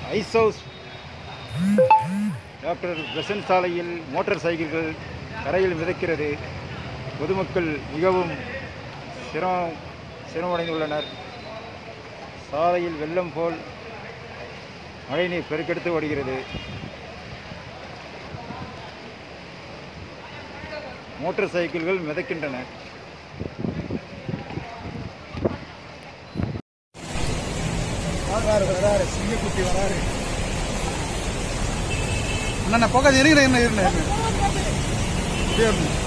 ice house doctor Besant சாலையில் motor சைக்கிள்கள் கரையில் மிதக்கிறது பொதுமக்கள் மிகவும் சிரமம் சிரமடைந்துள்ளனர் சாலையில் வெள்ளம் போல் மழைநீர் பெருக்கெடுத்து ஓடுகிறது மோட்டார் சைக்கிள்கள் மிதக்கின்றன வராரு வராரு சிங்கக்குட்டி வராரு அண்ணா போகாது இருங்க இருங்க இருங்க இருங்க